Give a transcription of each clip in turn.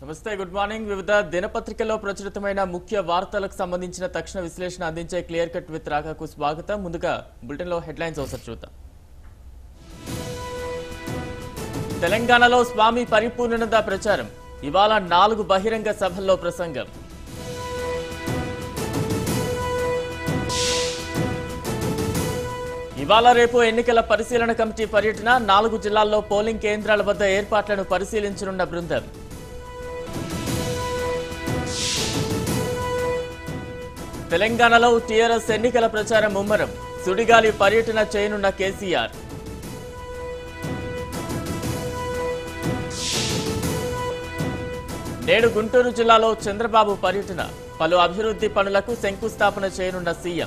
నమస్తే good morning వివిధ దినపత్రికల్లో ప్రచురితమైన ముఖ్య వార్తలకు సంబంధించిన తక్షణ విశ్లేషణ అందించే క్లియర్ కట్ విత్ రాకాకు స్వాగతం ముందుగా బులెటిన్ లో హెడ్లైన్స్ ఒకసారి చూద్దాం తెలంగాణలో స్వామి పరిపూర్ణత ప్రచారం ఇవాళ నాలుగు బహిరంగ సభల్లో ప్రసంగం ఇవాళ రేపు ఎన్నికల పరిశీలన కమిటీ పర్యటన నాలుగు జిల్లాల్లో పోలింగ్ కేంద్రాల వద్ద ఏర్పాట్లను పరిశీలించనున్న బృందం తెలంగాణలో టీఆర్ఎస్ ఎన్నికల ప్రచారం ముమ్మరం సుడిగాలి పర్యటన చేయనున్న కేసీఆర్ నేడు గుంటూరు జిల్లాలో చంద్రబాబు పర్యటన పలు అభివృద్ధి పనులకు శంకుస్థాపన చేయనున్న సీఎం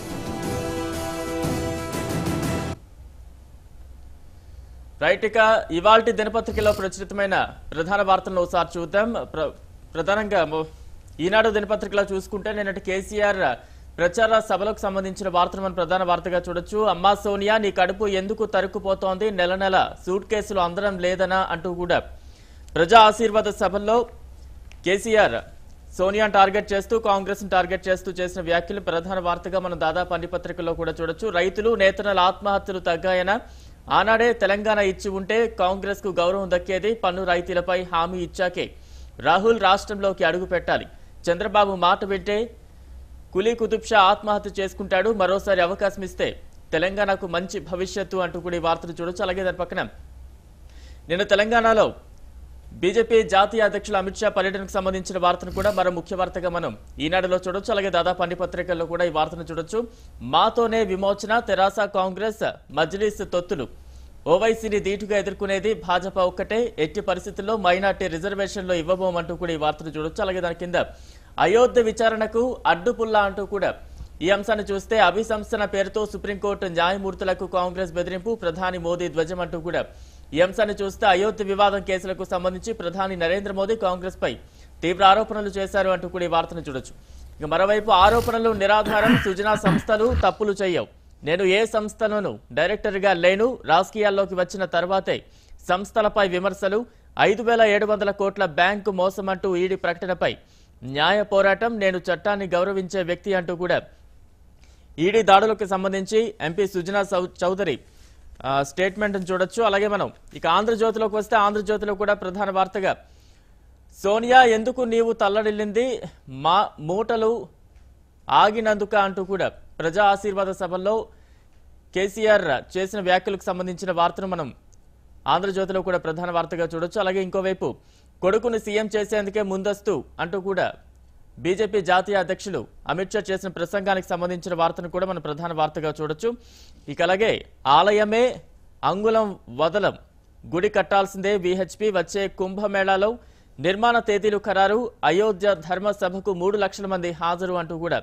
రైట్ ఇక ఇవాల్టి దినపత్రికలో ప్రచురితమైన ప్రధాన వార్తలను ఒకసారి చూద్దాం ప్ర- ప్రధానంగా మొ- ఈనాడు దినపత్రికలో చూసుకుంటే నిన్నటి కేసీఆర్ ప్రచార సభలకు సంబంధించిన వార్తను మనం ప్రధాన వార్తగా చూడొచ్చు అమ్మా సోనియా నీ కడుపు ఎందుకు తరుక్కుపోతోంది నెల నెల సూట్ కేసులు అందడం లేదనా అంటూ కూడా ప్రజా ఆశీర్వాద సభల్లో కేసీఆర్ సోనియాను టార్గెట్ చేస్తూ కాంగ్రెస్ టార్గెట్ చేస్తూ చేసిన వ్యాఖ్యలు ప్రధాన వార్తగా మనం దాదాపు అన్ని పత్రికల్లో కూడా చూడొచ్చు రైతులు నేతల ఆత్మహత్యలు తగ్గాయన ఆనాడే తెలంగాణ ఇచ్చి ఉంటే కాంగ్రెస్ కు గౌరవం దక్కేది పన్ను రాయితీలపై హామీ ఇచ్చాకే రాహుల్ రాష్ట్రంలోకి అడుగు పెట్టాలి చంద్రబాబు మాట వింటే కులీ కుతుబ్ షా ఆత్మహత్య చేసుకుంటాడు మరోసారి అవకాశం ఇస్తే తెలంగాణకు మంచి భవిష్యత్తు అంటూ కూడా ఈ వార్తలు చూడొచ్చు అలాగే దాని పక్కన నిన్న తెలంగాణలో బీజేపీ జాతీయ అధ్యక్షులు అమిత్ షా పర్యటనకు సంబంధించిన వార్తను కూడా మరో ముఖ్య వార్తగా మనం ఈనాడులో చూడొచ్చు అలాగే దాదాపు అన్ని పత్రికల్లో కూడా ఈ వార్తను చూడొచ్చు మాతోనే విమోచన తెరాస కాంగ్రెస్ మజ్లిస్ తొత్తులు ఓవైసీని ధీటుగా ఎదుర్కొనేది భాజపా ఒక్కటే ఎట్టి పరిస్థితుల్లో మైనార్టీ రిజర్వేషన్లో ఇవ్వబోమంటూ కూడా ఈ వార్తను చూడొచ్చు అలాగే దాని కింద అయోధ్య విచారణకు అడ్డుపుల్లా అంటూ కూడా ఈ అంశాన్ని చూస్తే అభిశంసన పేరుతో సుప్రీంకోర్టు న్యాయమూర్తులకు కాంగ్రెస్ బెదిరింపు ప్రధాని మోదీ ధ్వజం అంటూ కూడా ఈ అంశాన్ని చూస్తే అయోధ్య వివాదం కేసులకు సంబంధించి ప్రధాని నరేంద్ర మోదీ కాంగ్రెస్ పై తీవ్ర ఆరోపణలు చేశారు అంటూ కూడా ఈ వార్తను చూడొచ్చు ఇక మరోవైపు ఆరోపణలు నిరాధారం సుజనా సంస్థలు తప్పులు చేయవు నేను ఏ సంస్థలోనూ డైరెక్టర్గా లేను రాజకీయాల్లోకి వచ్చిన తర్వాతే సంస్థలపై విమర్శలు ఐదు వేల ఏడు వందల కోట్ల బ్యాంకు మోసమంటూ ఈడీ ప్రకటనపై న్యాయ పోరాటం నేను చట్టాన్ని గౌరవించే వ్యక్తి అంటూ కూడా ఈడీ దాడులకు సంబంధించి ఎంపీ సుజనా చౌ- చౌదరి ఆ, స్టేట్మెంట్ను చూడొచ్చు అలాగే మనం ఇక ఆంధ్రజ్యోతిలోకి వస్తే ఆంధ్రజ్యోతిలో కూడా ప్రధాన వార్తగా సోనియా ఎందుకు నీవు తల్లడిల్లింది మా మూటలు ఆగినందుక అంటూ కూడా ప్రజా ఆశీర్వాద సభల్లో కేసీఆర్ చేసిన వ్యాఖ్యలకు సంబంధించిన వార్తను మనం ఆంధ్రజ్యోతిలో కూడా ప్రధాన వార్తగా చూడొచ్చు అలాగే ఇంకోవైపు కొడుకును సీఎం చేసేందుకే ముందస్తు అంటూ కూడా బీజేపీ జాతీయ అధ్యక్షులు అమిత్ షా చేసిన ప్రసంగానికి సంబంధించిన వార్తను కూడా మనం ప్రధాన వార్తగా చూడొచ్చు ఇక అలాగే ఆలయమే అంగుళం వదలం గుడి కట్టాల్సిందే విహెచ్పి వచ్చే కుంభమేళాలో నిర్మాణ తేదీలు ఖరారు అయోధ్య ధర్మ సభకు మూడు లక్షల మంది హాజరు అంటూ కూడా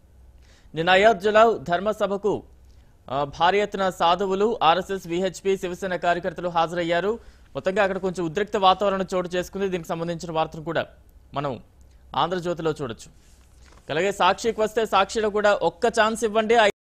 నిన్న అయోధ్యలో ధర్మసభకు ఆ, భారీ ఎత్తున సాధువులు ఆర్ఎస్ఎస్ విహెచ్పి శివసేన కార్యకర్తలు హాజరయ్యారు మొత్తంగా అక్కడ కొంచెం ఉద్రిక్త వాతావరణం చోటు చేసుకుంది దీనికి సంబంధించిన వార్తను కూడా మనం ఆంధ్రజ్యోతిలో చూడొచ్చు అలాగే సాక్షికి వస్తే సాక్షిలో కూడా ఒక్క ఛాన్స్ ఇవ్వండి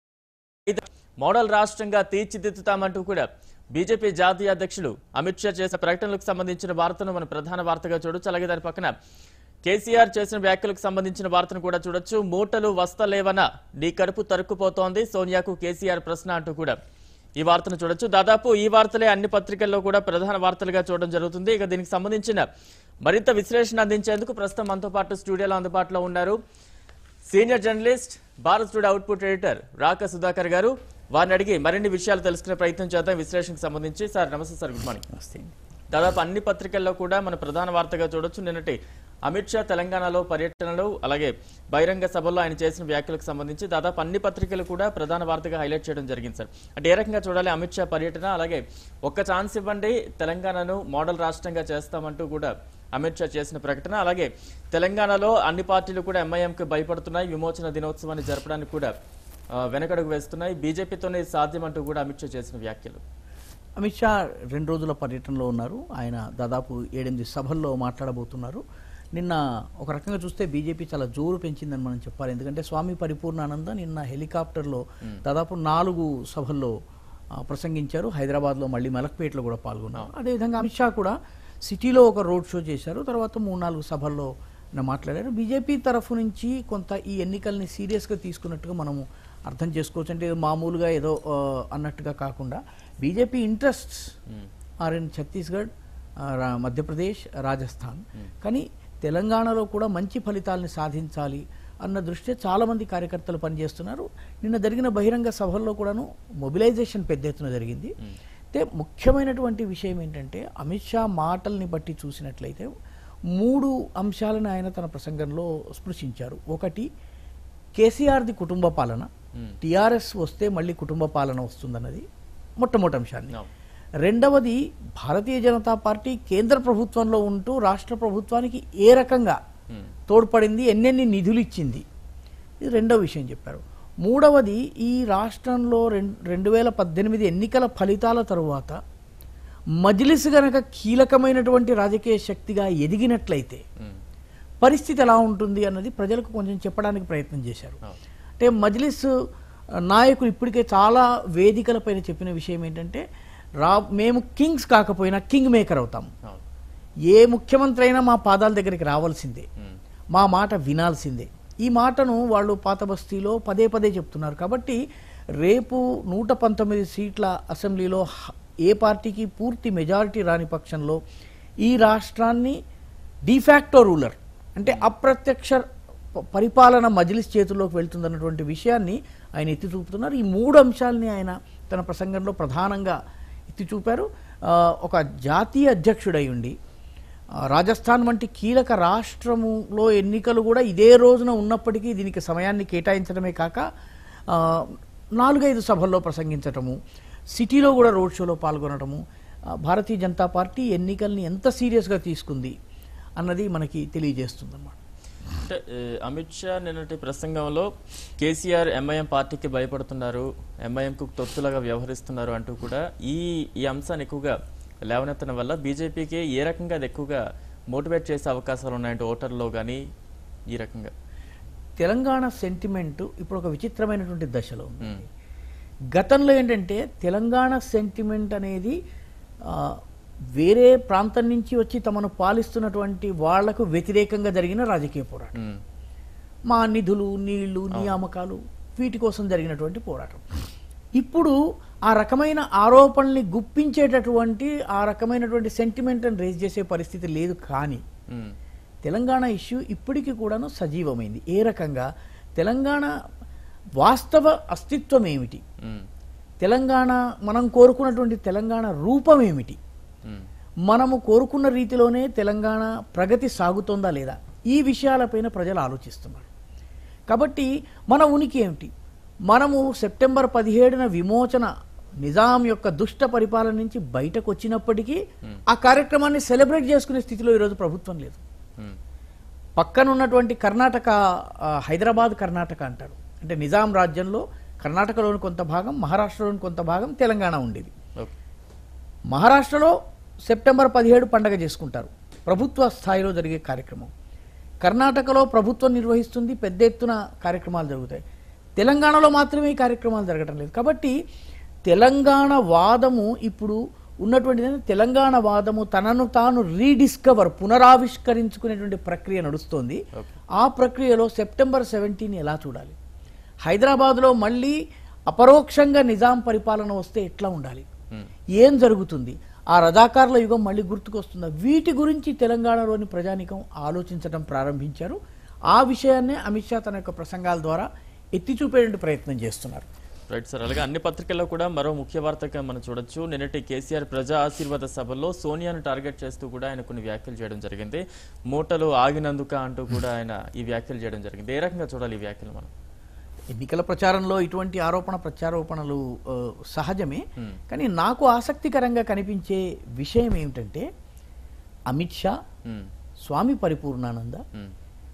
ఐదు మోడల్ రాష్ట్రంగా తీర్చిదిద్దుతామంటూ కూడా బీజేపీ జాతీయ అధ్యక్షులు అమిత్ షా చేసిన ప్రకటనలకు సంబంధించిన వార్తను మన ప్రధాన వార్తగా చూడొచ్చు అలాగే దాని పక్కన కేసీఆర్ చేసిన వ్యాఖ్యలకు సంబంధించిన వార్తను కూడా చూడొచ్చు మూటలు వస్తలేవన నీ కడుపు తరుక్కుపోతోంది సోనియాకు కేసీఆర్ ప్రశ్న అంటూ కూడా ఈ వార్తను చూడొచ్చు దాదాపు ఈ వార్తలే అన్ని పత్రికల్లో కూడా ప్రధాన వార్తలుగా చూడడం జరుగుతుంది ఇక దీనికి సంబంధించిన మరింత విశ్లేషణ అందించేందుకు ప్రస్తుతం మనతో పాటు స్టూడియోలో అందుబాటులో ఉన్నారు senior journalist Bharat today output editor Raka Sudhakar గారు వారిని అడిగి మరిన్ని విషయాలు తెలుసుకునే ప్రయత్నం చేద్దాం విశ్లేషణకు సంబంధించి సార్ నమస్తే సార్ గుడ్ మార్నింగ్ నమస్తే అండి దాదాపు అన్ని పత్రికల్లో కూడా మన ప్రధాన వార్తగా చూడొచ్చు నిన్నటి అమిత్ షా తెలంగాణలో పర్యటనలు అలాగే బహిరంగ సభల్లో ఆయన చేసిన వ్యాఖ్యలకు సంబంధించి దాదాపు అన్ని పత్రికలు కూడా ప్రధాన వార్తగా హైలైట్ చేయడం జరిగింది సార్ అంటే ఏ రకంగా చూడాలి అమిత్ షా పర్యటన అలాగే ఒక్క ఛాన్స్ ఇవ్వండి తెలంగాణను మోడల్ రాష్ట్రంగా చేస్తామంటూ కూడా అమిత్ షా చేసిన ప్రకటన అలాగే తెలంగాణలో అన్ని పార్టీలు కూడా ఎంఐఎంకి భయపడుతున్నాయి విమోచన దినోత్సవాన్ని జరపడానికి కూడా ఆ, వెనకడుగు వేస్తున్నాయి బీజేపీతోనే ఇది సాధ్యమంటూ కూడా అమిత్ షా చేసిన వ్యాఖ్యలు అమిత్ షా రెండు రోజుల పర్యటనలో ఉన్నారు ఆయన దాదాపు ఏడెనిమిది సభల్లో మాట్లాడబోతున్నారు నిన్న ఒక రకంగా చూస్తే బీజేపీ చాలా జోరు పెంచిందని మనం చెప్పాలి ఎందుకంటే స్వామి పరిపూర్ణానంద నిన్న హెలికాప్టర్లో దాదాపు నాలుగు సభల్లో ఆ, ప్రసంగించారు హైదరాబాద్లో మళ్ళీ మలక్పేటలో కూడా పాల్గొన్నారు అదేవిధంగా అమిత్ షా కూడా సిటీలో ఒక రోడ్ షో చేశారు తర్వాత మూడు నాలుగు సభల్లో ఆయన మాట్లాడారు బీజేపీ తరఫు నుంచి కొంత ఈ ఎన్నికల్ని సీరియస్గా తీసుకున్నట్టుగా మనము అర్థం చేసుకోవచ్చు అంటే ఇది మామూలుగా ఏదో ఆ, అన్నట్టుగా కాకుండా BJP interests are in Chhattisgarh ఆ, రా- మధ్యప్రదేశ్ రాజస్థాన్ కానీ తెలంగాణలో కూడా మంచి ఫలితాలని సాధించాలి అన్న దృష్ట్యా చాలామంది కార్యకర్తలు పనిచేస్తున్నారు నిన్న జరిగిన బహిరంగ సభల్లో కూడాను మొబిలైజేషన్ పెద్ద ఎత్తున జరిగింది అయితే ముఖ్యమైనటువంటి విషయం ఏంటంటే అమిత్ షా మాటల్ని బట్టి చూసినట్లయితే మూడు అంశాలను ఆయన తన ప్రసంగంలో స్పృశించారు ఒకటి కేసీఆర్ది కుటుంబ పాలన టీఆర్ఎస్ వస్తే మళ్ళీ కుటుంబ పాలన వస్తుందన్నది మొట్టమొదటి అంశాన్ని అవును. రెండవది భారతీయ జనతా పార్టీ కేంద్ర ప్రభుత్వంలో ఉంటూ రాష్ట్ర ప్రభుత్వానికి ఏ రకంగా ఉమ్. తోడ్పడింది ఎన్నెన్ని నిధులు ఇచ్చింది ఇది రెండవ విషయం చెప్పారు మూడవది ఈ రాష్ట్రంలో రెండు రెండు వేల పద్దెనిమిది ఎన్నికల ఫలితాల తరువాత మజ్లిస్ గనక కీలకమైనటువంటి రాజకీయ శక్తిగా ఎదిగినట్లయితే ఉమ్. పరిస్థితి ఎలా ఉంటుంది అన్నది ప్రజలకు కొంచెం చెప్పడానికి ప్రయత్నం చేశారు అవును. అంటే మజ్లిస్ నాయకులు ఇప్పటికే చాలా వేదికలపైన చెప్పిన విషయం ఏంటంటే రా మేము కింగ్స్ కాకపోయినా కింగ్ మేకర్ అవుతాం అవును. ఏ ముఖ్యమంత్రి అయినా మా పాదాల దగ్గరికి రావాల్సిందే ఉమ్. మా మాట వినాల్సిందే ఈ మాటను వాళ్ళు పాత బస్తీలో పదే పదే చెప్తున్నారు కాబట్టి రేపు నూట పంతొమ్మిది సీట్ల అసెంబ్లీలో హ- ఏ పార్టీకి పూర్తి మెజారిటీ రాని పక్షంలో ఈ రాష్ట్రాన్ని డిఫాక్టో రూలర్ అంటే అప్రత్యక్ష ప- పరిపాలన మజ్లిస్ చేతుల్లోకి వెళ్తుందన్నటువంటి విషయాన్ని ఆయన ఎత్తి చూపుతున్నారు ఈ మూడు అంశాలని ఆయన తన ప్రసంగంలో ప్రధానంగా ఎత్తి చూపారు ఆ, ఒక జాతీయ అధ్యక్షుడై ఉండి ఆ, రాజస్థాన్ వంటి కీలక రాష్ట్రములో ఎన్నికలు కూడా ఇదే రోజున ఉన్నప్పటికీ దీనికి సమయాన్ని కేటాయించడమే కాక ఆ, నాలుగైదు సభల్లో ప్రసంగించటము సిటీలో కూడా రోడ్ షోలో పాల్గొనటము ఆ, భారతీయ జనతా పార్టీ ఎన్నికల్ని ఎంత సీరియస్గా తీసుకుంది అన్నది మనకి తెలియజేస్తుందన్నమాట అంటే ఏ, అమిత్ షా నిన్నటి ప్రసంగంలో కేసీఆర్ ఎంఐఎం పార్టీకి భయపడుతున్నారు ఎంఐఎంకు తొత్తులాగా వ్యవహరిస్తున్నారు అంటూ కూడా ఈ ఈ అంశాన్ని ఎక్కువగా లేవనెత్తడం వల్ల బీజేపీకి ఏ రకంగా అది ఎక్కువగా మోటివేట్ చేసే అవకాశాలు ఉన్నాయంటే ఓటర్లో కానీ ఈ రకంగా తెలంగాణ సెంటిమెంట్ ఇప్పుడు ఒక విచిత్రమైనటువంటి దశలో ఉంది ఉమ్. గతంలో ఏంటంటే తెలంగాణ సెంటిమెంట్ అనేది ఆ, వేరే ప్రాంతం నుంచి వచ్చి తమను పాలిస్తున్నటువంటి వాళ్లకు వ్యతిరేకంగా జరిగిన రాజకీయ పోరాటం ఉమ్. మా నిధులు నీళ్లు నియామకాలు వీటి కోసం జరిగినటువంటి పోరాటం ఇప్పుడు ఆ రకమైన ఆరోపణల్ని గుప్పించేటటువంటి ఆ రకమైనటువంటి సెంటిమెంట్ని రేజ్ చేసే పరిస్థితి లేదు కానీ ఉమ్. తెలంగాణ ఇష్యూ ఇప్పటికీ కూడాను సజీవమైంది ఏ రకంగా తెలంగాణ వాస్తవ అస్తిత్వం ఏమిటి ఉమ్. తెలంగాణ మనం కోరుకున్నటువంటి తెలంగాణ రూపం ఏమిటి ఉమ్. మనము కోరుకున్న రీతిలోనే తెలంగాణ ప్రగతి సాగుతోందా లేదా ఈ విషయాలపైన ప్రజలు ఆలోచిస్తున్నారు కాబట్టి మన ఉనికి ఏమిటి మనము సెప్టెంబర్ పదిహేడున విమోచన నిజాం యొక్క దుష్ట పరిపాలన నుంచి బయటకు వచ్చినప్పటికీ ఆ కార్యక్రమాన్ని సెలబ్రేట్ చేసుకునే స్థితిలో ఈరోజు ప్రభుత్వం లేదు ఉమ్. పక్కన ఉన్నటువంటి కర్ణాటక ఆ, హైదరాబాద్ కర్ణాటక అంటారు అంటే నిజాం రాజ్యంలో కర్ణాటకలోని కొంత భాగం మహారాష్ట్రలోని కొంత భాగం తెలంగాణ ఉండేది ఓకే మహారాష్ట్రలో సెప్టెంబర్ పదిహేడు పండగ చేసుకుంటారు ప్రభుత్వ స్థాయిలో జరిగే కార్యక్రమం కర్ణాటకలో ప్రభుత్వం నిర్వహిస్తుంది పెద్ద ఎత్తున కార్యక్రమాలు జరుగుతాయి తెలంగాణలో మాత్రమే ఈ కార్యక్రమాలు జరగడం లేదు కాబట్టి తెలంగాణ వాదము ఇప్పుడు ఉన్నటువంటి తెలంగాణ వాదము తనను తాను రీడిస్కవర్ పునరావిష్కరించుకునేటువంటి ప్రక్రియ నడుస్తోంది ఓకే ఆ ప్రక్రియలో సెప్టెంబర్ సెవెంటీన్ ఎలా చూడాలి హైదరాబాద్లో మళ్ళీ అపరోక్షంగా నిజాం పరిపాలన వస్తే ఎట్లా ఉండాలి ఉమ్. ఏం జరుగుతుంది ఆ రజాకారుల యుగం మళ్ళీ గుర్తుకొస్తుందా వీటి గురించి తెలంగాణలోని ప్రజానికం ఆలోచించడం ప్రారంభించారు ఆ విషయాన్నే అమిత్ షా తన యొక్క ప్రసంగాల ద్వారా ఎత్తి చూపేటువంటి ప్రయత్నం చేస్తున్నారు రైట్ సార్ అలాగే అన్ని పత్రికల్లో కూడా మరో ముఖ్య వార్తగా మనం చూడొచ్చు నిన్నటి కేసీఆర్ ప్రజా ఆశీర్వాద సభలో సోనియాను టార్గెట్ చేస్తూ కూడా ఆయన కొన్ని వ్యాఖ్యలు చేయడం జరిగింది మూటలు ఆగినందుక అంటూ కూడా ఆయన ఈ వ్యాఖ్యలు చేయడం జరిగింది ఏ రకంగా చూడాలి ఈ వ్యాఖ్యలు మనం ఎన్నికల ప్రచారంలో ఇటువంటి ఆరోపణ ప్రత్యారోపణలు ఆ, సహజమే Hmm. కానీ నాకు ఆసక్తికరంగా కనిపించే విషయం ఏమిటంటే అమిత్ షా ఉమ్. స్వామి పరిపూర్ణానంద ఉమ్.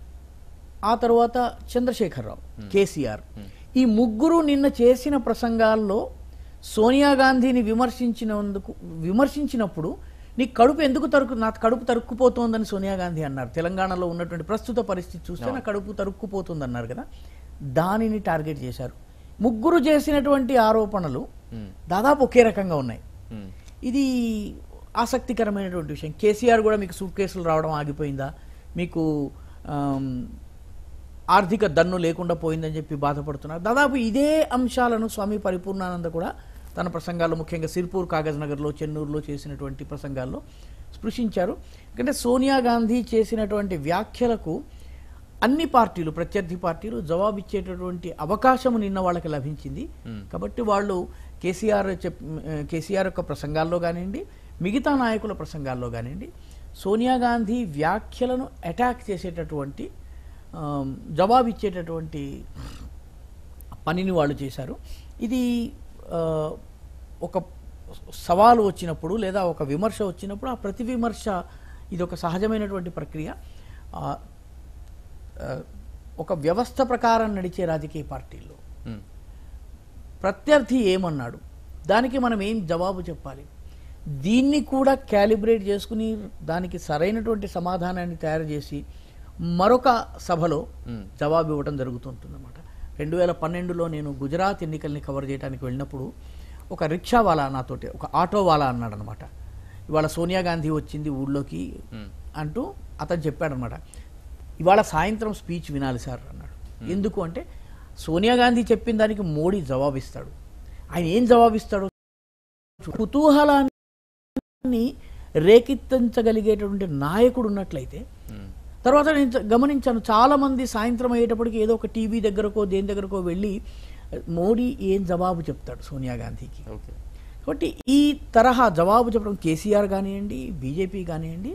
ఆ తర్వాత చంద్రశేఖరరావు కేసీఆర్ ఈ ముగ్గురు నిన్న చేసిన ప్రసంగాల్లో సోనియా గాంధీని విమర్శించినందుకు విమర్శించినప్పుడు నీ కడుపు ఎందుకు తరుకు నా కడుపు తరుక్కుపోతోందని సోనియా గాంధీ అన్నారు తెలంగాణలో ఉన్నటువంటి ప్రస్తుత పరిస్థితి చూస్తే నా కడుపు తరుక్కుపోతుంది అన్నారు కదా దానిని టార్గెట్ చేశారు ముగ్గురు చేసినటువంటి ఆరోపణలు ఉమ్. దాదాపు ఒకే రకంగా ఉన్నాయి ఉమ్. ఇది ఆసక్తికరమైనటువంటి విషయం కేసీఆర్ కూడా మీకు సూట్ కేసులు రావడం ఆగిపోయిందా మీకు ఆమ్, ఆర్థిక దన్ను లేకుండా పోయిందని చెప్పి బాధపడుతున్నారు దాదాపు ఇదే అంశాలను స్వామి పరిపూర్ణానంద కూడా తన ప్రసంగాల్లో ముఖ్యంగా సిర్పూర్ కాగజ్ నగర్లో చెన్నూరులో చేసినటువంటి ప్రసంగాల్లో స్పృశించారు ఎందుకంటే సోనియా గాంధీ చేసినటువంటి వ్యాఖ్యలకు అన్ని పార్టీలు ప్రత్యర్థి పార్టీలు జవాబిచ్చేటటువంటి అవకాశం నిన్న వాళ్ళకి లభించింది కాబట్టి వాళ్ళు కేసీఆర్ చెప్ కేసీఆర్ యొక్క ప్రసంగాల్లో కానివ్వండి మిగతా నాయకుల ప్రసంగాల్లో కానివ్వండి సోనియా గాంధీ వ్యాఖ్యలను అటాక్ చేసేటటువంటి ఆ, జవాబిచ్చేటటువంటి పనిని వాళ్ళు చేశారు ఇది ఆ, ఒక సవాలు వచ్చినప్పుడు లేదా ఒక విమర్శ వచ్చినప్పుడు ఆ ప్రతి విమర్శ ఇది ఒక సహజమైనటువంటి ప్రక్రియ ఆ, ఆ, ఒక వ్యవస్థ ప్రకారం నడిచే రాజకీయ పార్టీల్లో ఉమ్, ప్రత్యర్థి ఏమన్నాడు దానికి మనం ఏం జవాబు చెప్పాలి దీన్ని కూడా క్యాలిబ్రేట్ చేసుకుని దానికి సరైనటువంటి సమాధానాన్ని తయారు చేసి మరొక సభలో ఉమ్, జవాబు ఇవ్వడం జరుగుతుంటుందన్నమాట రెండు వేల పన్నెండులో నేను గుజరాత్ ఎన్నికల్ని కవర్ చేయడానికి వెళ్ళినప్పుడు ఒక రిక్షా వాలా నాతోటి ఒక ఆటో వాలా అన్నాడు అనమాట ఇవాళ సోనియా గాంధీ వచ్చింది ఊళ్ళోకి ఉమ్, అంటూ అతను చెప్పాడనమాట ఇవాళ సాయంత్రం స్పీచ్ వినాలి సార్ అన్నాడు ఎందుకు అంటే సోనియా గాంధీ చెప్పిన దానికి మోడీ జవాబిస్తాడు ఆయన ఏం జవాబిస్తాడు కుతూహలాన్ని రేకెత్తించగలిగేటటువంటి నాయకుడు ఉన్నట్లయితే ఉమ్, తర్వాత నేను చ- గమనించాను చాలా మంది సాయంత్రం అయ్యేటప్పటికి ఏదో ఒక టీవీ దగ్గరకో దేని దగ్గరకో వెళ్ళి మోడీ ఏం జవాబు చెప్తాడు సోనియా గాంధీకి ఓకే కాబట్టి ఈ తరహా జవాబు చెప్పడం కేసీఆర్ కానివ్వండి బీజేపీ కానివ్వండి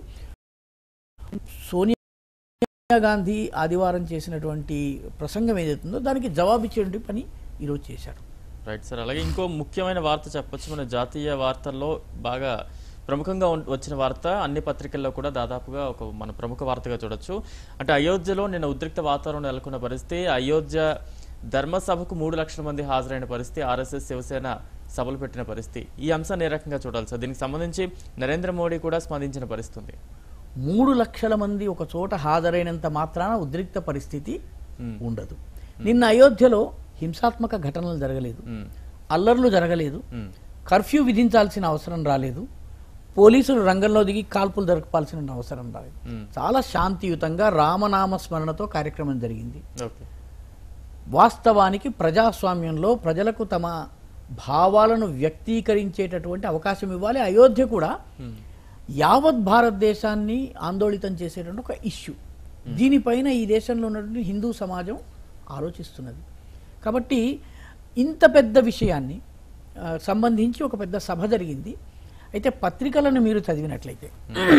సోనియా గాంధీ ఆదివారం చేసినటువంటి ప్రసంగం ఏదైతుందో దానికి జవాబిచ్చేటువంటి పని ఈరోజు చేశారు రైట్ సార్ అలాగే ఇంకో ముఖ్యమైన వార్త చెప్పొచ్చు మన జాతీయ వార్తల్లో బాగా ప్రముఖంగా ఉం- వచ్చిన వార్త అన్ని పత్రికల్లో కూడా దాదాపుగా ఒక మన ప్రముఖ వార్తగా చూడొచ్చు అంటే అయోధ్యలో నిన్న ఉద్రిక్త వాతావరణం నెలకొన్న పరిస్థితి అయోధ్య ధర్మసభకు మూడు లక్షల మంది హాజరైన పరిస్థితి ఆర్ఎస్ఎస్ శివసేన సభలు పెట్టిన పరిస్థితి ఈ అంశాన్ని ఏ రకంగా చూడాలి సార్ దీనికి సంబంధించి నరేంద్ర మోడీ కూడా స్పందించిన పరిస్థితి ఉంది మూడు లక్షల మంది ఒక చోట హాజరైనంత మాత్రాన ఉద్రిక్త పరిస్థితి ఉమ్, ఉండదు నిన్న అయోధ్యలో హింసాత్మక ఘటనలు జరగలేదు ఉమ్, అల్లర్లు జరగలేదు ఉమ్, కర్ఫ్యూ విధించాల్సిన అవసరం రాలేదు పోలీసులు రంగంలో దిగి కాల్పులు జరపాల్సిన అవసరం రాలేదు ఉమ్, చాలా శాంతియుతంగా రామనామ స్మరణతో కార్యక్రమం జరిగింది ఓకే వాస్తవానికి ప్రజాస్వామ్యంలో ప్రజలకు తమ భావాలను వ్యక్తీకరించేటటువంటి అవకాశం ఇవ్వాలి అయోధ్య కూడా ఉమ్, యావత్ భారతదేశాన్ని ఆందోళితం చేసేటువంటి ఒక ఇష్యూ దీనిపైన ఈ దేశంలో ఉన్నటువంటి హిందూ సమాజం ఆలోచిస్తున్నది కాబట్టి ఇంత పెద్ద విషయాన్ని ఆ, సంబంధించి ఒక పెద్ద సభ జరిగింది అయితే పత్రికలను మీరు చదివినట్లయితే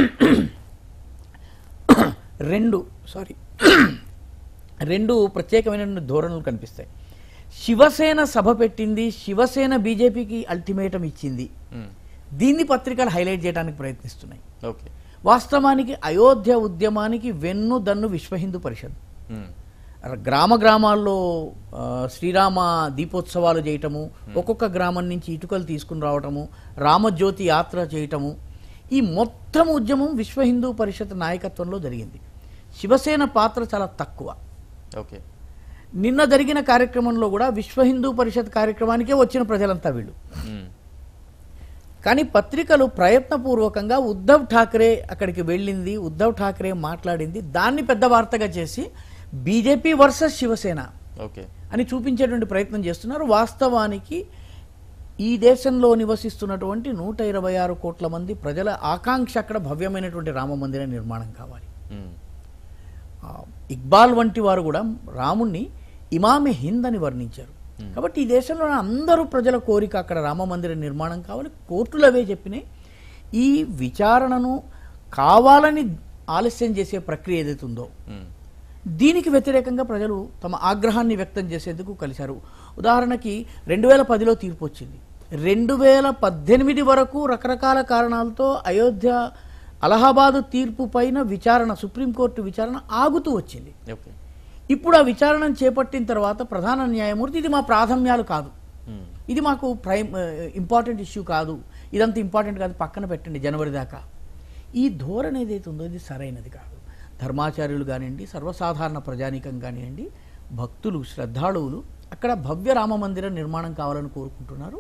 రెండు సారీ రెండు ప్రత్యేకమైన ధోరణులు కనిపిస్తాయి శివసేన సభ పెట్టింది శివసేన బీజేపీకి అల్టిమేటం ఇచ్చింది ఉమ్, దీన్ని పత్రికలు హైలైట్ చేయడానికి ప్రయత్నిస్తున్నాయి ఓకే వాస్తవానికి అయోధ్య ఉద్యమానికి వెన్ను దన్ను విశ్వ హిందూ పరిషత్ ఉమ్, గ్రామ గ్రామాల్లో ఆ, శ్రీరామ దీపోత్సవాలు చేయటము ఒక్కొక్క గ్రామం నుంచి ఇటుకలు తీసుకుని రావటము రామజ్యోతి యాత్ర చేయటము ఈ మొత్తం ఉద్యమం విశ్వ హిందూ పరిషత్ నాయకత్వంలో జరిగింది శివసేన పాత్ర చాలా తక్కువ ఓకే నిన్న జరిగిన కార్యక్రమంలో కూడా విశ్వ హిందూ పరిషత్ కార్యక్రమానికే వచ్చిన ప్రజలంతా వీళ్ళు ఉమ్, కానీ పత్రికలు ప్రయత్నపూర్వకంగా ఉద్ధవ్ ఠాక్రే అక్కడికి వెళ్ళింది ఉద్ధవ్ ఠాక్రే మాట్లాడింది దాన్ని పెద్ద వార్తగా చేసి బీజేపీ వర్సెస్ శివసేన ఓకే అని చూపించేటువంటి ప్రయత్నం చేస్తున్నారు వాస్తవానికి ఈ దేశంలో నివసిస్తున్నటువంటి నూట ఇరవై ఆరు కోట్ల మంది ప్రజల ఆకాంక్ష అక్కడ భవ్యమైనటువంటి రామ మందిర నిర్మాణం కావాలి ఉమ్, ఆ, ఇక్బాల్ వంటి వారు కూడా రాముణ్ణి ఇమామి హింద్ అని వర్ణించారు కాబట్టి ఈ దేశంలో అందరూ ప్రజల కోరిక అక్కడ రామ మందిర నిర్మాణం కావాలి కోర్టులు అవే చెప్పినాయి ఈ విచారణను కావాలని ఆలస్యం చేసే ప్రక్రియ ఏదైతే ఉందో ఉమ్, దీనికి వ్యతిరేకంగా ప్రజలు తమ ఆగ్రహాన్ని వ్యక్తం చేసేందుకు కలిశారు ఉదాహరణకి రెండు వేల పదిలో తీర్పు వచ్చింది రెండు వేల పద్దెనిమిది వరకు రకరకాల కారణాలతో అయోధ్య అలహాబాదు తీర్పు పైన విచారణ సుప్రీంకోర్టు విచారణ ఆగుతూ వచ్చింది ఓకే ఇప్పుడు ఆ విచారణను చేపట్టిన తర్వాత ప్రధాన న్యాయమూర్తి ఇది మా ప్రాధాన్యాలు కాదు ఉమ్, ఇది మాకు ప్రైమ్ ఇంపార్టెంట్ ఇష్యూ కాదు ఇదంతా ఇంపార్టెంట్ కాదు పక్కన పెట్టండి జనవరి దాకా ఈ ధోరణి ఏదైతే ఉందో ఇది సరైనది కాదు ధర్మాచార్యులు కానివ్వండి సర్వసాధారణ ప్రజానీకం కానివ్వండి భక్తులు శ్రద్ధాళువులు అక్కడ భవ్య రామ మందిర నిర్మాణం కావాలని కోరుకుంటున్నారు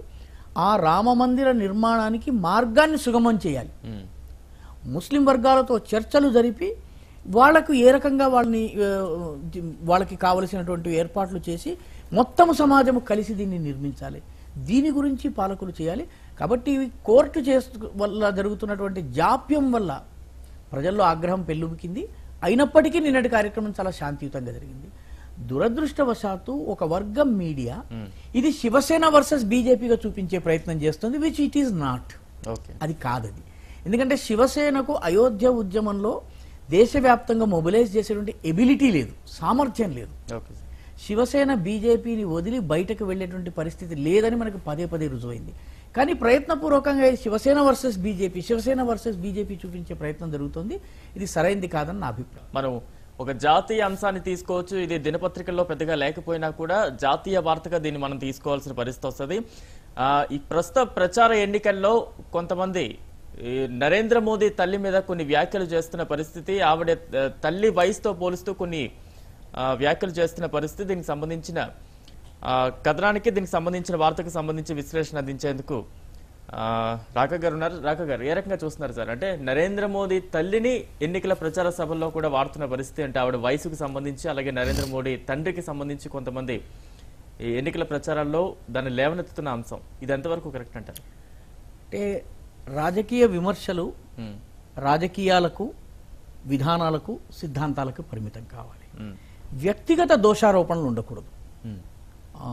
ఆ రామ మందిర నిర్మాణానికి మార్గాన్ని సుగమం చేయాలి ఉమ్, ముస్లిం వర్గాలతో చర్చలు జరిపి వాళ్లకు ఏ రకంగా వాళ్ళని ఆ, ది- వాళ్ళకి కావలసినటువంటి ఏర్పాట్లు చేసి మొత్తం సమాజం కలిసి దీన్ని నిర్మించాలి దీని గురించి పాలకులు చేయాలి కాబట్టి ఇవి కోర్టు చేస్తు వల్ల జరుగుతున్నటువంటి జాప్యం వల్ల ప్రజల్లో ఆగ్రహం పెల్లుబికింది అయినప్పటికీ నిన్నటి కార్యక్రమం చాలా శాంతియుతంగా జరిగింది దురదృష్టవశాత్తు ఒక వర్గం మీడియా ఇది శివసేన వర్సెస్ బీజేపీగా చూపించే ప్రయత్నం చేస్తుంది which it is not okay అది కాదది ఎందుకంటే శివసేనకు అయోధ్య ఉద్యమంలో దేశవ్యాప్తంగా మొబిలైజ్ చేసేటువంటి ఎబిలిటీ లేదు సామర్థ్యం లేదు ఓకే సార్ శివసేన బీజేపీని వదిలి బయటకు వెళ్ళేటువంటి పరిస్థితి లేదని మనకు పదే పదే రుజువైంది కానీ ప్రయత్నపూర్వకంగా ఇది Shiv Sena versus BJP Shiv Sena versus BJP చూపించే ప్రయత్నం జరుగుతుంది ఇది సరైంది కాదని నా అభిప్రాయం మనం ఒక జాతీయ అంశాన్ని తీసుకోవచ్చు ఇది దినపత్రికల్లో పెద్దగా లేకపోయినా కూడా జాతీయ వార్తగా దీన్ని మనం తీసుకోవాల్సిన పరిస్థితి వస్తుంది ఆ, ఈ ప్రస్తుత ప్రచార ఎన్నికల్లో కొంతమంది ఈ నరేంద్ర మోదీ తల్లి మీద కొన్ని వ్యాఖ్యలు చేస్తున్న పరిస్థితి ఆవిడ ఆ, తల్లి వయసుతో పోలుస్తూ కొన్ని ఆ, వ్యాఖ్యలు చేస్తున్న పరిస్థితి దీనికి సంబంధించిన ఆ, కథనానికి దీనికి సంబంధించిన వార్తకు సంబంధించి విశ్లేషణ అందించేందుకు ఆ, రాక గారు ఉన్నారు రాక గారు ఏ రకంగా చూస్తున్నారు సార్ అంటే నరేంద్ర మోదీ తల్లిని ఎన్నికల ప్రచార సభల్లో కూడా వాడుతున్న పరిస్థితి అంటే ఆవిడ వయసుకు సంబంధించి అలాగే నరేంద్ర మోడీ తండ్రికి సంబంధించి కొంతమంది ఈ ఎన్నికల ప్రచారాల్లో దాన్ని లేవనెత్తుతున్న అంశం ఇది ఎంతవరకు కరెక్ట్ అంటారు అంటే రాజకీయ విమర్శలు ఉమ్, రాజకీయాలకు విధానాలకు సిద్ధాంతాలకు పరిమితం కావాలి ఉమ్, వ్యక్తిగత దోషారోపణలు ఉండకూడదు ఉమ్, ఆ,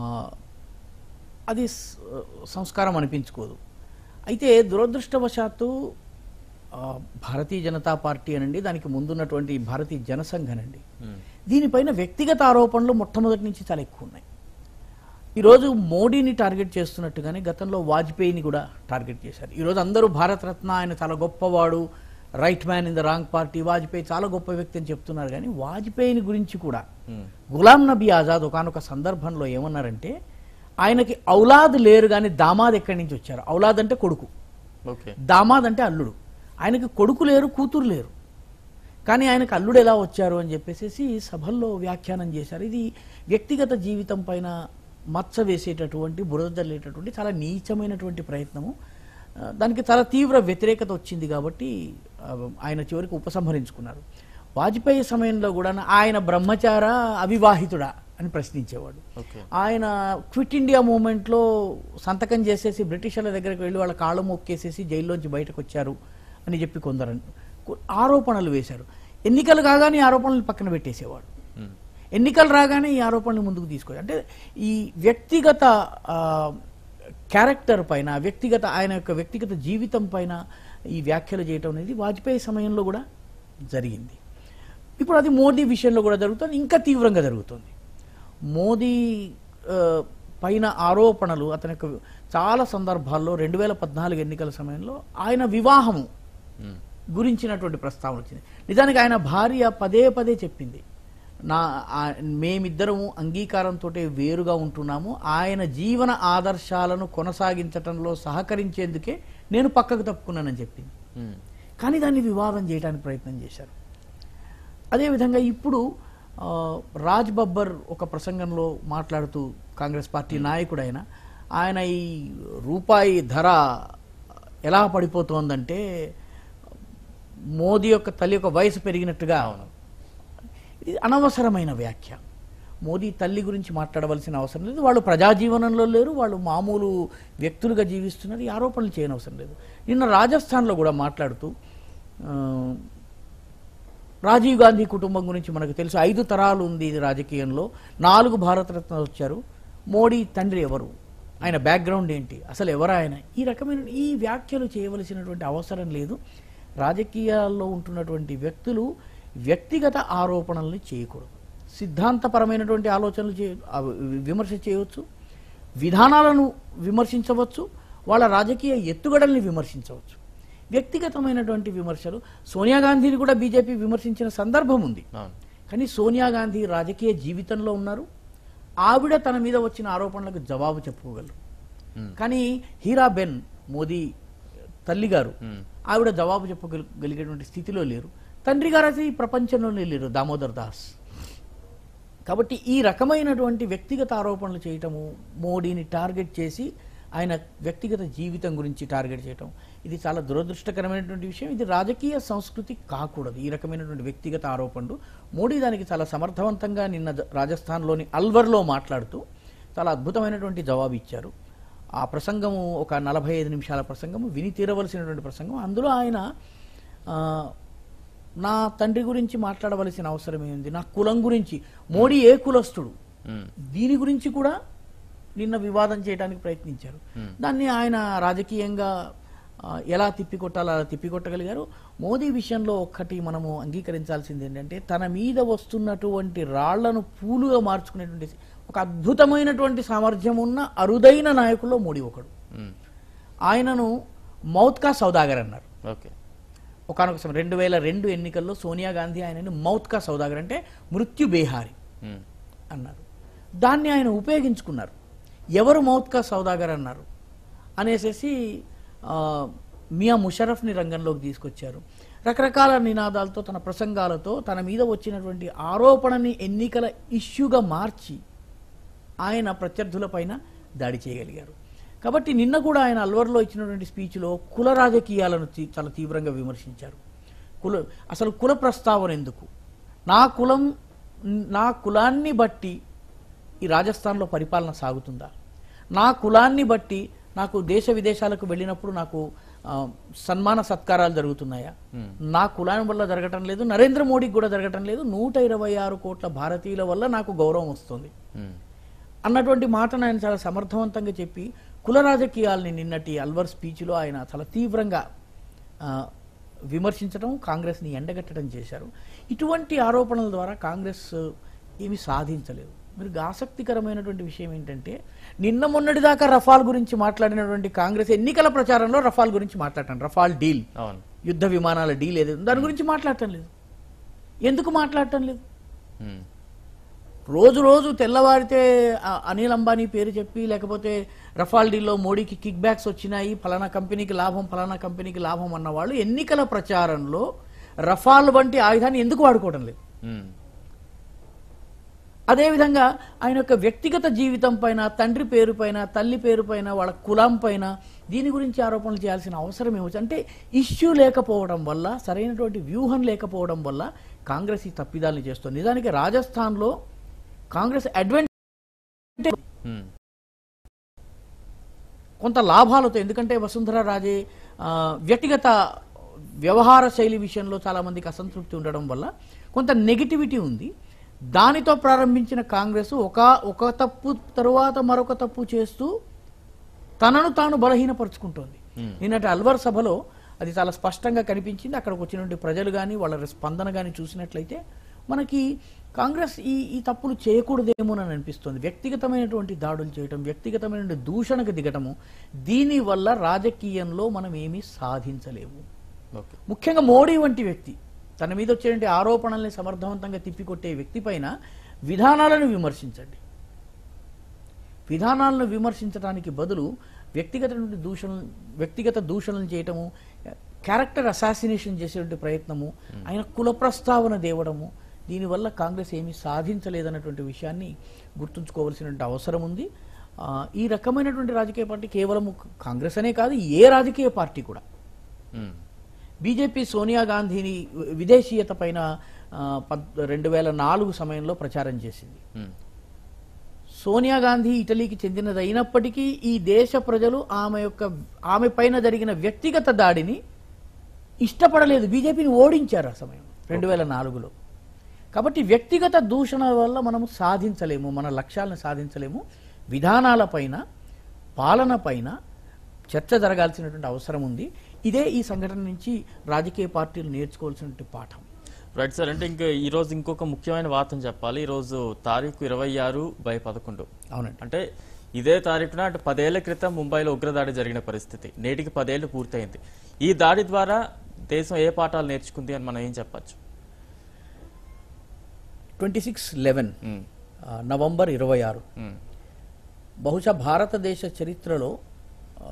అది స- సంస్కారం అనిపించుకోదు అయితే దురదృష్టవశాత్తు ఆ, భారతీయ జనతా పార్టీ అనండి దానికి ముందున్నటువంటి భారతీయ జనసంఘ్ అనండి ఉమ్, దీనిపైన వ్యక్తిగత ఆరోపణలు మొట్టమొదటి నుంచి చాలా ఎక్కువ ఉన్నాయి ఈరోజు మోడీని టార్గెట్ చేస్తున్నట్టుగానే గతంలో వాజ్పేయిని కూడా టార్గెట్ చేశారు ఈరోజు అందరూ భారతరత్న ఆయన చాలా గొప్పవాడు right man in the wrong party Vajpayee చాలా గొప్ప వ్యక్తి అని చెప్తున్నారు కానీ వాజ్పేయిని గురించి కూడా ఉమ్, గులాం నబీ ఆజాద్ ఒకనొక సందర్భంలో ఏమన్నారంటే ఆయనకి ఔలాద్ లేరు కానీ దామాద్ ఎక్కడి నుంచి వచ్చారు ఔలాద్ అంటే కొడుకు ఓకే దామాద్ అంటే అల్లుడు ఆయనకి కొడుకు లేరు కూతురు లేరు కానీ ఆయనకు అల్లుడు ఎలా వచ్చారు అని చెప్పేసి సభల్లో వ్యాఖ్యానం చేశారు ఇది వ్యక్తిగత జీవితం పైన మచ్చ వేసేటటువంటి బురద జల్లేటటువంటి చాలా నీచమైనటువంటి ప్రయత్నము ఆ, దానికి చాలా తీవ్ర వ్యతిరేకత వచ్చింది కాబట్టి ఆ, ఆయన చివరికి ఉపసంహరించుకున్నారు వాజ్పేయి సమయంలో కూడా ఆయన బ్రహ్మచార అవివాహితుడా అని ప్రశ్నించేవాడు ఓకే ఆయన క్విట్ ఇండియా మూమెంట్లో సంతకం చేసేసి బ్రిటిషర్ల దగ్గరికి వెళ్ళి వాళ్ళ కాళ్ళు మొక్కేసేసి జైల్లోంచి బయటకు వచ్చారు అని చెప్పి కొందరు కొ- ఆరోపణలు వేశారు ఎన్నికలు కాగానే ఈ ఆరోపణలు పక్కన పెట్టేసేవాడు ఉమ్, ఎన్నికలు రాగానే ఈ ఆరోపణలు ముందుకు తీసుకొచ్చి అంటే ఈ వ్యక్తిగత ఆ, క్యారెక్టర్ పైన వ్యక్తిగత ఆయన యొక్క వ్యక్తిగత జీవితం పైన ఈ వ్యాఖ్యలు చేయటం అనేది వాజ్పేయి సమయంలో కూడా జరిగింది ఇప్పుడు అది మోదీ విషయంలో కూడా జరుగుతుంది ఇంకా తీవ్రంగా జరుగుతుంది మోదీ ఆ, పైన ఆరోపణలు అతని యొక్క చాలా సందర్భాల్లో రెండు వేల పద్నాలుగు ఎన్నికల సమయంలో ఆయన వివాహము ఉమ్, గురించినటువంటి ప్రస్తావన వచ్చింది నిజానికి ఆయన భార్య పదే పదే చెప్పింది నా ఆ- మేమిద్దరము అంగీకారంతో వేరుగా ఉంటున్నాము ఆయన జీవన ఆదర్శాలను కొనసాగించటంలో సహకరించేందుకే నేను పక్కకు తప్పుకున్నానని చెప్పింది ఉమ్, కానీ దాన్ని వివాదం చేయడానికి ప్రయత్నం చేశారు అదేవిధంగా ఇప్పుడు ఆ, రాజ్ బబ్బర్ ఒక ప్రసంగంలో మాట్లాడుతూ కాంగ్రెస్ పార్టీ నాయకుడు ఆయన ఆయన ఈ రూపాయి ధర ఎలా పడిపోతోందంటే మోదీ యొక్క తల్లి యొక్క వయసు పెరిగినట్టుగా ఇది అనవసరమైన వ్యాఖ్య మోదీ తల్లి గురించి మాట్లాడవలసిన అవసరం లేదు వాళ్ళు ప్రజాజీవనంలో లేరు వాళ్ళు మామూలు వ్యక్తులుగా జీవిస్తున్నారు ఈ ఆరోపణలు చేయనవసరం లేదు నిన్న రాజస్థాన్లో కూడా మాట్లాడుతూ ఆ, రాజీవ్ గాంధీ కుటుంబం గురించి మనకు తెలుసు ఐదు తరాలు ఉంది ఇది రాజకీయంలో నాలుగు భారతరత్నాలు వచ్చారు మోడీ తండ్రి ఎవరు ఆయన బ్యాక్గ్రౌండ్ ఏంటి అసలు ఎవరు ఆయన ఈ రకమైన ఈ వ్యాఖ్యలు చేయవలసినటువంటి అవసరం లేదు రాజకీయాల్లో ఉంటున్నటువంటి వ్యక్తులు వ్యక్తిగత ఆరోపణల్ని చేయకూడదు సిద్ధాంతపరమైనటువంటి ఆలోచనలు చే ఆ విమర్శ చేయవచ్చు విధానాలను విమర్శించవచ్చు వాళ్ళ రాజకీయ ఎత్తుగడల్ని విమర్శించవచ్చు వ్యక్తిగతమైనటువంటి విమర్శలు సోనియా గాంధీని కూడా బీజేపీ విమర్శించిన సందర్భం ఉంది అవును కానీ సోనియా గాంధీ రాజకీయ జీవితంలో ఉన్నారు ఆవిడ తన మీద వచ్చిన ఆరోపణలకు జవాబు చెప్పుకోగలరు ఉమ్, కానీ హీరాబెన్ మోదీ తల్లి గారు ఉమ్, ఆవిడ జవాబు చెప్పగలిగేటువంటి స్థితిలో లేరు తండ్రి గారు అయితే ఈ ప్రపంచంలోనే లేరు దామోదర్ దాస్ కాబట్టి ఈ రకమైనటువంటి వ్యక్తిగత ఆరోపణలు చేయటము మోడీని టార్గెట్ చేసి ఆయన వ్యక్తిగత జీవితం గురించి టార్గెట్ చేయటం ఇది చాలా దురదృష్టకరమైనటువంటి విషయం ఇది రాజకీయ సంస్కృతి కాకూడదు ఈ రకమైనటువంటి వ్యక్తిగత ఆరోపణలు మోడీ దానికి చాలా సమర్థవంతంగా నిన్న జ- రాజస్థాన్లోని అల్వర్లో మాట్లాడుతూ చాలా అద్భుతమైనటువంటి జవాబు ఇచ్చారు ఆ ప్రసంగము ఒక నలభై ఐదు నిమిషాల ప్రసంగము విని తీరవలసినటువంటి ప్రసంగం అందులో ఆయన ఆ, నా తండ్రి గురించి మాట్లాడవలసిన అవసరం ఏముంది నా కులం గురించి మోడీ ఏ కులస్తుడు ఉమ్, దీని గురించి కూడా నిన్న వివాదం చేయడానికి ప్రయత్నించారు దాన్ని ఆయన రాజకీయంగా ఆ, ఎలా తిప్పికొట్టాలో అలా తిప్పికొట్టగలిగారు మోదీ విషయంలో ఒక్కటి మనము అంగీకరించాల్సింది ఏంటంటే తన మీద వస్తున్నటువంటి రాళ్లను పూలుగా మార్చుకునేటువంటి ఒక అద్భుతమైనటువంటి సామర్థ్యం ఉన్న అరుదైన నాయకుల్లో మోడీ ఒకడు ఉమ్, ఆయనను మౌత్కా సౌదాగర్ అన్నారు ఓకే ఒకనొక సమయం రెండు వేల రెండు ఎన్నికల్లో సోనియా గాంధీ ఆయనని మౌత్కా సౌదాగర్ అంటే మృత్యు బేహారి ఉమ్, అన్నారు దాన్ని ఆయన ఉపయోగించుకున్నారు ఎవరు మౌత్కా సౌదాగర్ అన్నారు అనేసేసి ఆ, మియా ముషరఫ్ని రంగంలోకి తీసుకొచ్చారు రకరకాల నినాదాలతో తన ప్రసంగాలతో తన మీద వచ్చినటువంటి ఆరోపణని ఎన్నికల ఇష్యూగా మార్చి ఆయన ప్రత్యర్థులపైన దాడి చేయగలిగారు కాబట్టి నిన్న కూడా ఆయన అల్వర్లో ఇచ్చినటువంటి స్పీచ్లో కుల రాజకీయాలను తీ- చాలా తీవ్రంగా విమర్శించారు కుల అసలు కుల ప్రస్తావన ఎందుకు నా కులం నా కులాన్ని బట్టి ఈ రాజస్థాన్లో పరిపాలన సాగుతుందా నా కులాన్ని బట్టి నాకు దేశ విదేశాలకు వెళ్ళినప్పుడు నాకు ఆ, సన్మాన సత్కారాలు జరుగుతున్నాయా నా కులాన్ని వల్ల జరగటం లేదు నరేంద్ర మోడీకి కూడా జరగటం లేదు నూట ఇరవై ఆరు కోట్ల భారతీయుల వల్ల నాకు గౌరవం వస్తుంది ఉమ్, అన్నటువంటి మాటను ఆయన చాలా సమర్థవంతంగా చెప్పి కుల రాజకీయాల్ని నిన్నటి అల్వర్ స్పీచ్లో ఆయన చాలా తీవ్రంగా ఆ, విమర్శించడం కాంగ్రెస్ని ఎండగట్టడం చేశారు ఇటువంటి ఆరోపణల ద్వారా కాంగ్రెస్ ఏమీ సాధించలేదు మరి ఆసక్తికరమైనటువంటి విషయం ఏంటంటే నిన్న మొన్నటి దాకా రఫాల్ గురించి మాట్లాడినటువంటి కాంగ్రెస్ ఎన్నికల ప్రచారంలో రఫాల్ గురించి మాట్లాడటం రఫాల్ డీల్ అవును యుద్ధ విమానాల డీల్ ఏదైతే ఉందో దాని గురించి మాట్లాడటం లేదు ఎందుకు మాట్లాడటం లేదు ఉమ్, రోజు రోజు తెల్లవారితే ఆ అనిల్ అంబానీ పేరు చెప్పి లేకపోతే రఫాల్ డీల్లో మోడీకి కిక్ బ్యాక్స్ వచ్చినాయి ఫలానా కంపెనీకి లాభం ఫలానా కంపెనీకి లాభం అన్న వాళ్ళు ఎన్నికల ప్రచారంలో రఫాల్ వంటి ఆయుధాన్ని ఎందుకు వాడుకోవడం లేదు ఉమ్, అదేవిధంగా ఆయన యొక్క వ్యక్తిగత జీవితం పైన తండ్రి పేరు పైన తల్లి పేరు పైన వాళ్ళ కులం పైన దీని గురించి ఆరోపణలు చేయాల్సిన అవసరం ఏమొచ్చు అంటే ఇష్యూ లేకపోవడం వల్ల సరైనటువంటి వ్యూహం లేకపోవడం వల్ల కాంగ్రెస్ ఈ తప్పిదాలను చేస్తుంది నిజానికి రాజస్థాన్లో కాంగ్రెస్ అడ్వాంటేజ్ ఉమ్, కొంత లాభాలతో ఎందుకంటే వసుంధర రాజే ఆ, వ్యక్తిగత వ్యవహార శైలి విషయంలో చాలా మందికి అసంతృప్తి ఉండడం వల్ల కొంత నెగిటివిటీ ఉంది దానితో ప్రారంభించిన కాంగ్రెస్ ఒక ఒక తప్పు తరువాత మరొక తప్పు చేస్తూ తనను తాను బలహీనపరుచుకుంటోంది నిన్నటి అల్వర్ సభలో అది చాలా స్పష్టంగా కనిపించింది అక్కడికి వచ్చినటువంటి ప్రజలు కానీ వాళ్ళ స్పందన కానీ చూసినట్లయితే మనకి కాంగ్రెస్ ఈ ఈ తప్పులు చేయకూడదేమోనని అనిపిస్తుంది వ్యక్తిగతమైనటువంటి దాడులు చేయటం వ్యక్తిగతమైన దూషణకు దిగటము దీనివల్ల రాజకీయంలో మనం ఏమీ సాధించలేము ఓకే ముఖ్యంగా మోడీ వంటి వ్యక్తి తన మీద వచ్చేటువంటి ఆరోపణల్ని సమర్థవంతంగా తిప్పికొట్టే వ్యక్తి పైన విధానాలను విమర్శించండి విధానాలను విమర్శించడానికి బదులు వ్యక్తిగత దూషణ వ్యక్తిగత దూషణలు చేయటము క్యారెక్టర్ అసాసినేషన్ చేసేటువంటి ప్రయత్నము ఆయన కుల ప్రస్తావన దేవడము దీనివల్ల కాంగ్రెస్ ఏమీ సాధించలేదన్నటువంటి విషయాన్ని గుర్తుంచుకోవాల్సినటువంటి అవసరం ఉంది ఆ, ఈ రకమైనటువంటి రాజకీయ పార్టీ కేవలం కాంగ్రెస్ అనే కాదు ఏ రాజకీయ పార్టీ కూడా ఉమ్, బీజేపీ సోనియా గాంధీని విదేశీయత పైన ఆ, పద్- రెండు వేల నాలుగు సమయంలో ప్రచారం చేసింది ఉమ్, సోనియా గాంధీ ఇటలీకి చెందినది అయినప్పటికీ ఈ దేశ ప్రజలు ఆమె యొక్క ఆమె పైన జరిగిన వ్యక్తిగత దాడిని ఇష్టపడలేదు బీజేపీని ఓడించారు ఆ సమయం రెండు వేల నాలుగులో కాబట్టి వ్యక్తిగత దూషణ వల్ల మనము సాధించలేము మన లక్ష్యాలను సాధించలేము విధానాలపైన పాలన పైన చర్చ జరగాల్సినటువంటి అవసరం ఉంది ఇదే ఈ సంఘటన నుంచి రాజకీయ పార్టీలు నేర్చుకోవాల్సినటువంటి పాఠం రైట్ సార్ అంటే ఇంకా ఈ రోజు ఇంకొక ముఖ్యమైన వార్తను చెప్పాలి ఈ రోజు తారీఖు ఇరవై ఆరు బై పదకొండు అవునండి అంటే ఇదే తారీఖున అంటే పదేళ్ల క్రితం ముంబైలో ఉగ్రదాడి జరిగిన పరిస్థితి నేటికి పదేళ్లు పూర్తయింది ఈ దాడి ద్వారా దేశం ఏ పాఠాలు నేర్చుకుంది అని మనం ఏం చెప్పచ్చు ట్వంటీ సిక్స్ లెవెన్ నవంబర్ ఇరవై ఆరు బహుశా భారతదేశ చరిత్రలో ఆ,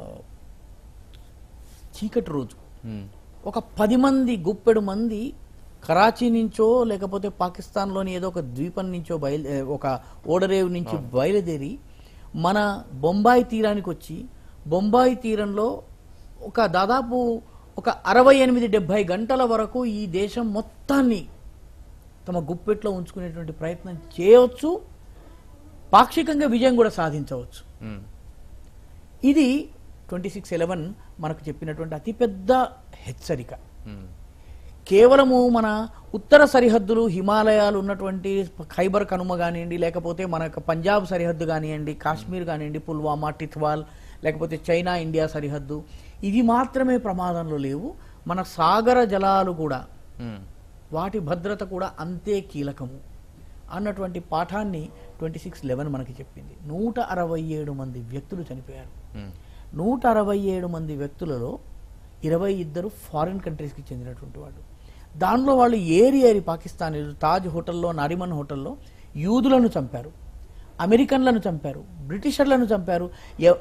చీకటి రోజు ఒక పది మంది గుప్పెడు మంది కరాచీ నుంచో లేకపోతే పాకిస్తాన్లోని ఏదో ఒక ద్వీపం నుంచో బయలు ఒక ఓడరేవు నుంచి బయలుదేరి మన బొంబాయి తీరానికి వచ్చి బొంబాయి తీరంలో ఒక దాదాపు ఒక అరవై ఎనిమిది డెబ్బై గంటల వరకు ఈ దేశం మొత్తాన్ని తమ గుప్పెట్లో ఉంచుకునేటువంటి ప్రయత్నం చేయవచ్చు పాక్షికంగా విజయం కూడా సాధించవచ్చు ఉమ్, ఇది ట్వంటీ సిక్స్ ఎలెవెన్ మనకు చెప్పినటువంటి అతిపెద్ద హెచ్చరిక ఉమ్, కేవలము మన ఉత్తర సరిహద్దులు హిమాలయాలు ఉన్నటువంటి ఖైబర్ కనుమ కానివ్వండి లేకపోతే మన యొక్క పంజాబ్ సరిహద్దు కానివ్వండి కాశ్మీర్ కానివ్వండి పుల్వామా టిత్వాల్ లేకపోతే చైనా ఇండియా సరిహద్దు ఇవి మాత్రమే ప్రమాదంలో లేవు మన సాగర జలాలు కూడా ఉమ్, వాటి భద్రత కూడా అంతే కీలకము అన్నటువంటి పాఠాన్ని ట్వంటీ సిక్స్ లెవెన్ మనకి చెప్పింది నూట అరవై ఏడు మంది వ్యక్తులు చనిపోయారు ఉమ్, నూట అరవై ఏడు మంది వ్యక్తులలో ఇరవై ఇద్దరు ఫారిన్ కంట్రీస్కి చెందినటువంటి వాళ్ళు దానిలో వాళ్ళు ఏరి ఏరి పాకిస్తానీలు తాజ్ హోటల్లో నారిమన్ హోటల్లో యూదులను చంపారు అమెరికన్లను చంపారు బ్రిటిషర్లను చంపారు ఎ-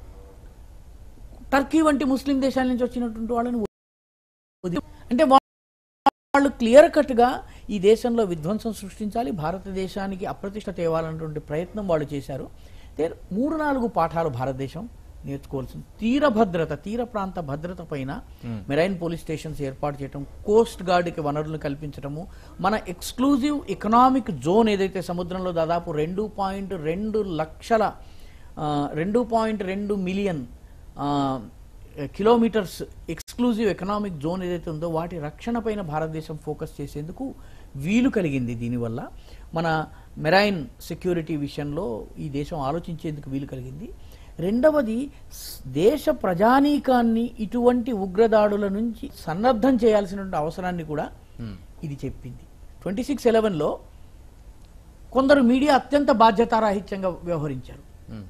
టర్కీ వంటి ముస్లిం దేశాల నుంచి వచ్చినటువంటి వాళ్ళని వదిలి- అంటే వా- వాళ్ళు క్లియర్ కట్గా ఈ దేశంలో విధ్వంసం సృష్టించాలి భారతదేశానికి అప్రతిష్ట తేవాలన్నటువంటి ప్రయత్నం వాళ్ళు చేశారు దే- మూడు నాలుగు పాఠాలు భారతదేశం నేర్చుకోవాల్సింది తీర భద్రత తీర ప్రాంత భద్రత పైన మెరైన్ పోలీస్ స్టేషన్స్ ఏర్పాటు చేయడం కోస్ట్ గార్డ్కి వనరులు కల్పించడము మన ఎక్స్క్లూజివ్ ఎకనామిక్ జోన్ ఏదైతే సముద్రంలో దాదాపు రెండు పాయింట్ రెండు లక్షల ఆ, రెండు పాయింట్ రెండు మిలియన్ ఆ, కిలోమీటర్స్ ఎక్స్క్లూజివ్ ఎకనామిక్ జోన్ ఏదైతే ఉందో వాటి రక్షణ పైన భారతదేశం ఫోకస్ చేసేందుకు వీలు కలిగింది దీనివల్ల మన మెరైన్ సెక్యూరిటీ విషయంలో ఈ దేశం ఆలోచించేందుకు వీలు కలిగింది రెండవది స్- దేశ ప్రజానీకాన్ని ఇటువంటి ఉగ్రదాడుల నుంచి సన్నద్ధం చేయాల్సినటువంటి అవసరాన్ని కూడా ఉమ్, ఇది చెప్పింది ట్వంటీ సిక్స్ ఎలెవెన్లో కొందరు మీడియా అత్యంత బాధ్యతారాహిత్యంగా వ్యవహరించారు ఉమ్,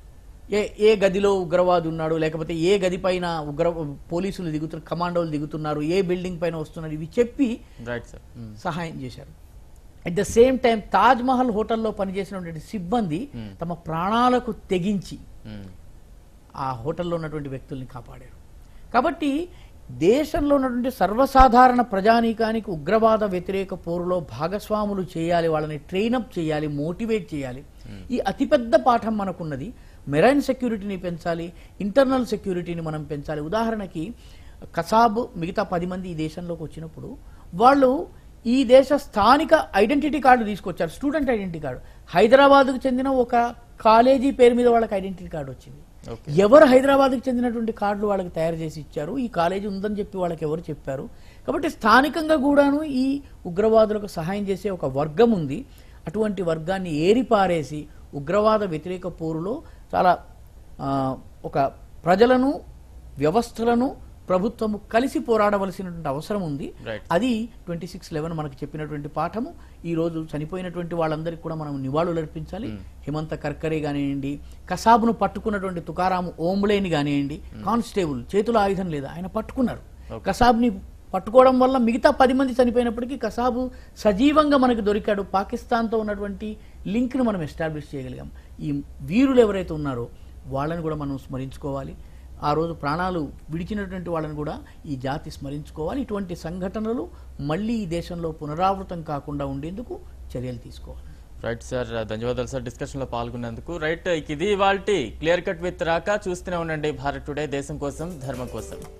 ఏ ఏ గదిలో ఉగ్రవాది ఉన్నాడు లేకపోతే ఏ గది పైన ఉగ్ర పోలీసులు దిగుతున్నారు కమాండోలు దిగుతున్నారు ఏ బిల్డింగ్ పైన వస్తున్నారు ఇవి చెప్పి రైట్ సార్ ఉమ్, సహాయం చేశారు at the same time Taj Mahal హోటల్లో పనిచేసినటువంటి సిబ్బంది Hmm. తమ ప్రాణాలకు తెగించి ఉమ్, ఆ హోటల్లో ఉన్నటువంటి వ్యక్తుల్ని కాపాడారు కాబట్టి దేశంలో ఉన్నటువంటి సర్వసాధారణ ప్రజానీకానికి ఉగ్రవాద వ్యతిరేక పోరులో భాగస్వాములు చేయాలి వాళ్ళని ట్రైనప్ చేయాలి మోటివేట్ చేయాలి ఈ అతిపెద్ద పాఠం మనకున్నది మెరైన్ సెక్యూరిటీని పెంచాలి ఇంటర్నల్ సెక్యూరిటీని మనం పెంచాలి ఉదాహరణకి కసాబ్ మిగతా పది మంది ఈ దేశంలోకి వచ్చినప్పుడు వాళ్ళు ఈ దేశ స్థానిక ఐడెంటిటీ కార్డు తీసుకొచ్చారు స్టూడెంట్ ఐడెంటిటీ కార్డు హైదరాబాద్కు చెందిన ఒక కాలేజీ పేరు మీద వాళ్ళకి ఐడెంటిటీ కార్డు వచ్చింది ఓకే ఎవరు హైదరాబాద్కి చెందినటువంటి కార్డులు వాళ్ళకి తయారు చేసి ఇచ్చారు ఈ కాలేజీ ఉందని చెప్పి వాళ్ళకి ఎవరు చెప్పారు కాబట్టి స్థానికంగా కూడాను ఈ ఉగ్రవాదులకు సహాయం చేసే ఒక వర్గం ఉంది అటువంటి వర్గాన్ని ఏరిపారేసి ఉగ్రవాద వ్యతిరేక పోరులో చాలా ఆ, ఒక ప్రజలను వ్యవస్థలను ప్రభుత్వము కలిసి పోరాడవలసినటువంటి అవసరం ఉంది Right. అది ట్వంటీ సిక్స్ లెవెన్ మనకు చెప్పినటువంటి పాఠము ఈ రోజు చనిపోయినటువంటి వాళ్ళందరికీ కూడా మనం నివాళులు అర్పించాలి హిమంత కర్కరే కానివ్వండి కసాబును పట్టుకున్నటువంటి తుకారాము ఓంబ్లేని కానివ్వండి కానిస్టేబుల్ చేతుల ఆయుధం లేదా ఆయన పట్టుకున్నారు కసాబ్ని పట్టుకోవడం వల్ల మిగతా పది మంది చనిపోయినప్పటికీ కసాబు సజీవంగా మనకి దొరికాడు పాకిస్తాన్తో ఉన్నటువంటి లింక్ను మనం ఎస్టాబ్లిష్ చేయగలిగాం ఈ వీరులు ఎవరైతే ఉన్నారో వాళ్ళని కూడా మనం స్మరించుకోవాలి ఆ రోజు ప్రాణాలు విడిచినటువంటి వాళ్ళని కూడా ఈ జాతి స్మరించుకోవాలి ఇటువంటి సంఘటనలు మళ్ళీ ఈ దేశంలో పునరావృతం కాకుండా ఉండేందుకు చర్యలు తీసుకోవాలి రైట్ సార్ ధన్యవాదాలు సార్ డిస్కషన్ లో పాల్గొన్నందుకు రైట్ ఇది ఇవాల్టి క్లియర్ కట్ విత్ రాక చూస్తూనే ఉండండి భారత్ టుడే దేశం కోసం ధర్మం కోసం